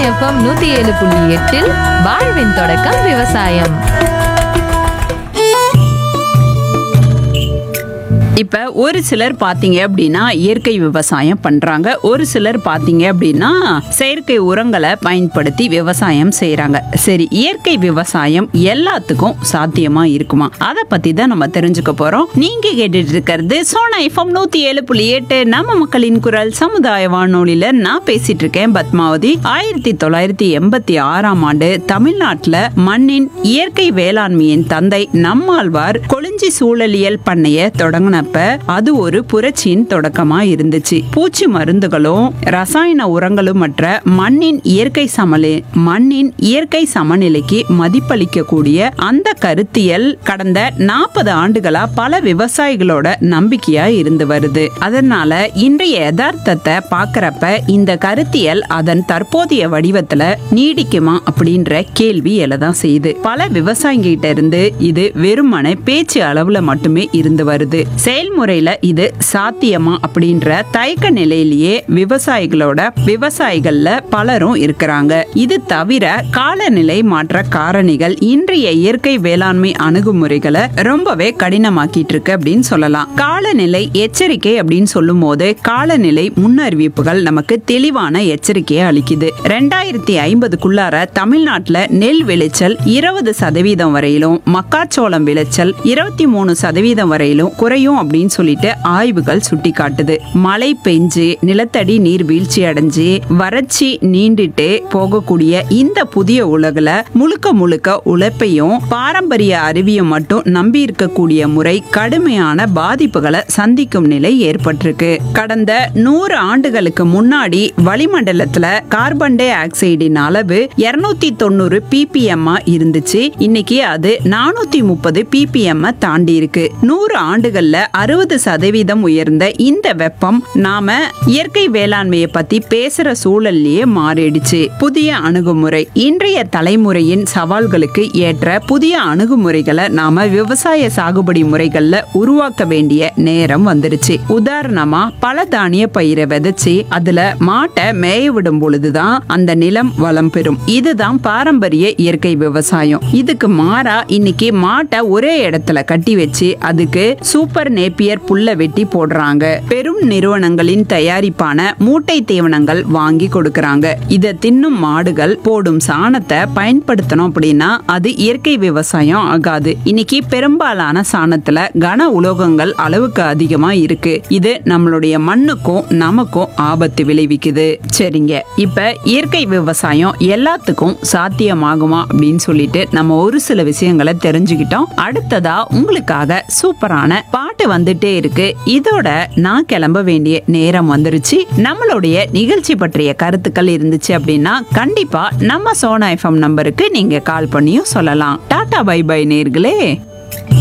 FM நூத்தி ஏழு புள்ளி எட்டில் வாழ்வின் தொடக்கம் விவசாயம் இப்ப ஒரு சிலர் பாத்தீங்க அப்படின்னா இயற்கை விவசாயம் பண்றாங்க ஒரு சிலர் பாத்தீங்க அப்படின்னா செயற்கை உரங்களை பயன்படுத்தி விவசாயம் செய்றாங்க சரி இயற்கை விவசாயம் எல்லாத்துக்கும் சாத்தியமா இருக்குமா அதை பத்தி தான் நம்ம தெரிஞ்சுக்க போறோம் நீங்க கேட்டுட்டு இருக்கிறது சோனா எஃப்எம் நூத்தி ஏழு புள்ளி எட்டு நம்ம மக்களின் குரல் சமுதாய வானொலியில நான் பேசிட்டு இருக்கேன் பத்மாவதி ஆயிரத்தி தொள்ளாயிரத்தி எண்பத்தி ஆறாம் ஆண்டு தமிழ்நாட்டுல மண்ணின் இயற்கை வேளாண்மையின் தந்தை நம்மாழ்வார் கொளிஞ்சி சூழலியல் பண்ணைய தொடங்கினப்ப அது ஒரு புரட்சியின் தொடக்கமா இருந்துச்சு பூச்சி மருந்துகளும் ரசாயன உரங்களும் மற்ற மண்ணின் இயற்கை சமநிலை மண்ணின் இயற்கை சமநிலைக்கு மதிப்பளிக்கக்கூடிய அந்த கருத்தியல் கடந்த நாற்பது ஆண்டுகளா பல விவசாயிகளோட நம்பிக்கையா இருந்து வருது அதனால இன்றைய யதார்த்தத்தை பாக்குறப்ப இந்த கருத்தியல் அதன் தற்போதைய வடிவத்துல நீடிக்குமா அப்படின்ற கேள்வி எழதான் செய்யுது பல விவசாயிகிட்ட இருந்து இது வெறுமனே பேச்சு அளவுல மட்டுமே இருந்து வருது செயல்முறையில இது சாத்தியமா அப்படின்ற தயக்க நிலையிலேயே விவசாயிகளோட விவசாயிகள்ல பலரும் இருக்கிறாங்க இது தவிர காலநிலை மாற்ற காரணிகள் இன்றைய இயற்கை வேளாண்மை அணுகுமுறைகளை ரொம்பவே கடினமாக்கிட்டு இருக்கு அப்படின்னு சொல்லலாம் காலநிலை எச்சரிக்கை அப்படின்னு சொல்லும் போது காலநிலை முன்னறிவிப்புகள் நமக்கு தெளிவான எச்சரிக்கையை அளிக்குது ரெண்டாயிரத்தி ஐம்பதுக்குள்ளார தமிழ்நாட்டுல நெல் விளைச்சல் இருபது சதவீதம் வரையிலும் மக்காச்சோளம் விளைச்சல் இருபத்தி மூணு சதவீதம் வரையிலும் குறையும் அப்படின்னு சொல்லிட்டு ஆய்வுகள் சுட்டி காட்டுது மழை பெஞ்சு நிலத்தடி நீர் வீழ்ச்சி அடைஞ்சு வறட்சி நீண்டுட்டே போகக்கூடிய இந்த புதிய உலகுல முழுக்க முழுக்க உழைப்பையும் பாரம்பரிய அறிவியும் மட்டும் நம்பி இருக்கக்கூடிய முறை கடுமையான பாதிப்புகளை சந்திக்கும் நிலை ஏற்பட்டிருக்கு கடந்த நூறு ஆண்டுகளுக்கு முன்னாடி வளிமண்டலத்துல கார்பன் டை ஆக்சைடின் அளவு இருநூத்தி தொண்ணூறு பிபிஎம் இருந்துச்சு இன்னைக்கு அது நானூத்தி முப்பது பிபிஎம் தாண்டி இருக்கு நூறு ஆண்டுகள்ல அறுபது சதவீதம் உயர்ந்த இந்த வெப்பம் நாம இயற்கை வேளாண்மையை பத்தி பேசுற சூழல்லையே மாறிடுச்சு புதிய அணுகுமுறை இன்றைய தலைமுறையின் சவால்களுக்கு ஏற்ற புதிய அணுகுமுறைகளை நாம விவசாய சாகுபடி முறைகள்ல உருவாக்க வேண்டிய நேரம் வந்துருச்சு உதாரணமா பல தானிய பயிரை விதைச்சு அதுல மாட்டை மேய விடும் பொழுதுதான் அந்த நிலம் வளம் பெறும் இதுதான் பாரம்பரிய இயற்கை விவசாயம் இதுக்கு மாறா இன்னைக்கு மாட்டை ஒரே இடத்துல கட்டி வச்சு அதுக்கு சூப்பர் நேப்பியர் புல்ல வெட்டி போடுறாங்க பெரும் நிறுவனங்களின் தயாரிப்பான மூட்டை தீவனங்கள் வாங்கி கொடுக்கறாங்க இத தின்னும் மாடுகள் போடும் சாணத்தை பயன்படுத்தணும் அப்படின்னா அது இயற்கை விவசாயம் ஆகாது இன்னைக்கு பெரும்பாலான சாணத்துல கன உலோகங்கள் அளவுக்கு அதிகமா இருக்கு இது நம்மளுடைய மண்ணுக்கும் நமக்கும் ஆபத்து விளைவிக்குது சரிங்க இப்ப இயற்கை விவசாயம் எல்லாத்துக்கும் சாத்தியமாகுமா அப்படின்னு சொல்லிட்டு நம்ம ஒரு சில விஷயங்களை தெரிஞ்சுக்கிட்டோம் அடுத்ததா உங்களுக்காக சூப்பரான பாட்டு வந்துட்டே இருக்கு இதோட நான் கிளம்ப வேண்டிய நேரம் வந்துருச்சு நம்மளுடைய நிகழ்ச்சி பற்றிய கருத்துக்கள் இருந்துச்சு அப்படின்னா கண்டிப்பா நம்ம சோனா எஃப்எம் நம்பருக்கு நீங்க கால் பண்ணியும் சொல்லலாம் டாடா பை பை நேர்களே